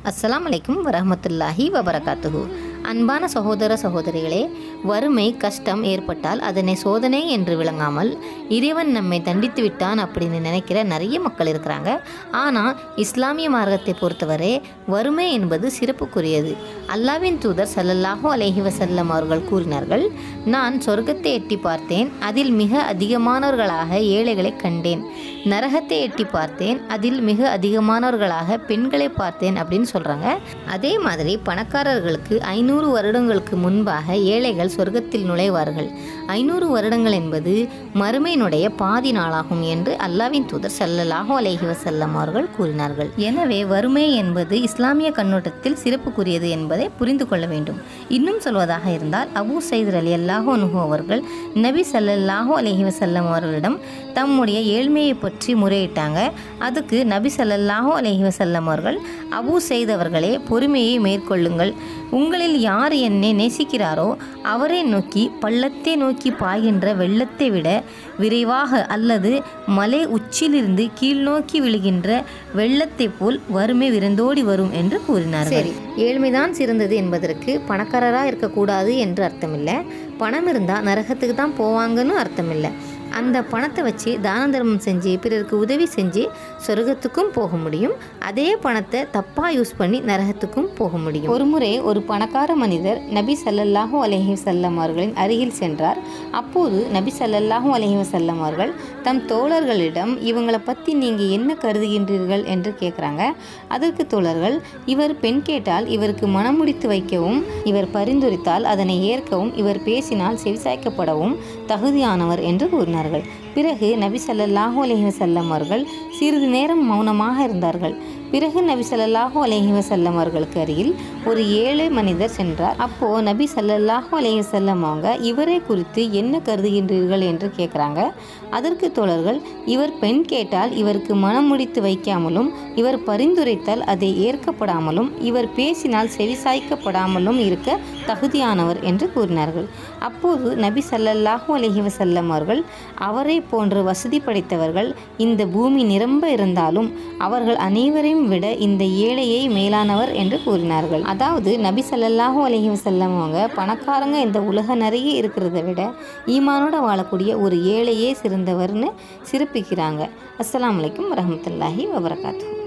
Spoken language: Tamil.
அஸ்ஸலாமு அலைக்கும் வரஹ்மத்துல்லாஹி வபரகாத்துஹு அன்பான சகோதர சகோதரிகளே வறுமை கஷ்டம் ஏற்பட்டால் அதனை சோதனை என்று விளங்காமல் இறைவன் நம்மை தண்டித்து விட்டான் அப்படின்னு நினைக்கிற நிறைய மக்கள் இருக்கிறாங்க ஆனால் இஸ்லாமிய மார்க்கத்தை பொறுத்தவரை வறுமை என்பது சிறப்புக்குரியது அல்லாவின் தூதர் ஸல்லல்லாஹு அலைஹி வஸல்லம் அவர்கள் கூறினார்கள் நான் சொர்க்கத்தை எட்டி பார்த்தேன் அதில் மிக அதிகமானவர்களாக ஏழைகளை கண்டேன் நரகத்தை எட்டி பார்த்தேன் அதில் மிக அதிகமானவர்களாக பெண்களை பார்த்தேன் அப்படின்னு சொல்கிறாங்க அதே மாதிரி பணக்காரர்களுக்கு ஐநூறு வருடங்களுக்கு முன்பாக ஏழைகள் சொர்க்கத்தில் நுழைவார்கள் ஐநூறு வருடங்கள் என்பது மறுமையினுடைய பாதி நாளாகும் என்று அல்லாவின் தூதர் ஸல்லல்லாஹு அலைஹி வஸல்லம் அவர்கள் கூறினார்கள் எனவே வறுமை என்பது இஸ்லாமிய கண்ணோட்டத்தில் சிறப்புக்குரியது என்பதை புரிந்து கொள்ள வேண்டும் இன்னும் சொல்வதாக இருந்தால் அபூ சைத் அலி அல்லாஹு அனுஹு அவர்கள் நபி ஸல்லல்லாஹு அலைஹி வஸல்லம் அவர்களிடம் தம்முடைய ஏழ்மையை பற்றி முறையிட்டாங்க அதுக்கு நபி ஸல்லல்லாஹு அலைஹி வஸல்லம் அவர்கள் அபூ செய்த் அவர்களே பொறுமையை மேற்கொள்ளுங்கள் உங்களில் யார் என்னை நேசிக்கிறாரோ அவரை நோக்கி பள்ளத்தை நோக்கி பாய்கின்ற வெள்ளத்தை விட விரைவாக அல்லது மலை உச்சியிலிருந்து கீழ் நோக்கி விழுகின்ற வெள்ளத்தைப் போல் வறுமை விருந்தோடி வரும் என்று கூறினார் சரி ஏழ்மைதான் சிறந்தது என்பதற்கு பணக்காரராக இருக்கக்கூடாது என்று அர்த்தமில்லை பணம் இருந்தால் நரகத்துக்கு தான் போவாங்கன்னு அர்த்தமில்லை அந்த பணத்தை வச்சு தான தர்மம் செஞ்சு பிறருக்கு உதவி செஞ்சு சொர்க்கத்துக்கும் போக முடியும் அதே பணத்தை தப்பாக யூஸ் பண்ணி நரகத்துக்கும் போக முடியும் ஒரு முறை ஒரு பணக்கார மனிதர் நபி ஸல்லல்லாஹு அலைஹி வஸல்லம் அவர்களின் அருகில் சென்றார் அப்போது நபி ஸல்லல்லாஹு அலைஹி வஸல்லம் அவர்கள் தம் தோழர்களிடம் இவங்களை பற்றி நீங்கள் என்ன கருதுகின்றீர்கள் என்று கேட்குறாங்க அதற்கு தோழர்கள் இவர் பெண் கேட்டால் இவருக்கு மனம் முடித்து வைக்கவும் இவர் பரிந்துரைத்தால் அதனை ஏற்கவும் இவர் பேசினால் செவிசாய்க்கப்படவும் தகுதியானவர் என்று கூறினார்கள் பிறகு நபி ஸல்லல்லாஹு அலைஹி வஸல்லம் அவர்கள் சிறிது நேரம் மௌனமாக இருந்தார்கள் பிறகு நபி ஸல்லல்லாஹு அலைஹி வஸல்லம் அவர்களுக்கு அருகில் ஒரு ஏழை மனிதர் சென்றார் அப்போ நபி ஸல்லல்லாஹு அலைஹி வஸல்லம் அவங்க இவரை குறித்து என்ன கருதுகின்றீர்கள் என்று கேட்குறாங்க அதற்கு தோழர்கள் இவர் பெண் கேட்டால் இவருக்கு மனம் முடித்து வைக்காமலும் இவர் பரிந்துரைத்தால் அதை ஏற்கப்படாமலும் இவர் பேசினால் செவிசாய்க்கப்படாமலும் இருக்க தகுதியானவர் என்று கூறினார்கள் அப்போது நபி ஸல்லல்லாஹு அலைஹி வஸல்லம் அவர்கள் அவரை போன்று வசதி படைத்தவர்கள் இந்த பூமி நிரம்ப இருந்தாலும் அவர்கள் அனைவரையும் விட இந்த ஏழையை மேலானவர் என்று கூறினார்கள் அதாவது நபி ஸல்லல்லாஹு அலைஹி வஸல்லம் அவங்க பணக்காரங்க இந்த உலக நிறைய இருக்கிறத விட ஈமானோட வாழக்கூடிய ஒரு ஏழையே சிறந்தவர்னு சிறப்பிக்கிறாங்க அஸ்ஸலாமு அலைக்கும் வரஹ்மத்துல்லாஹி வபரகாத்துஹு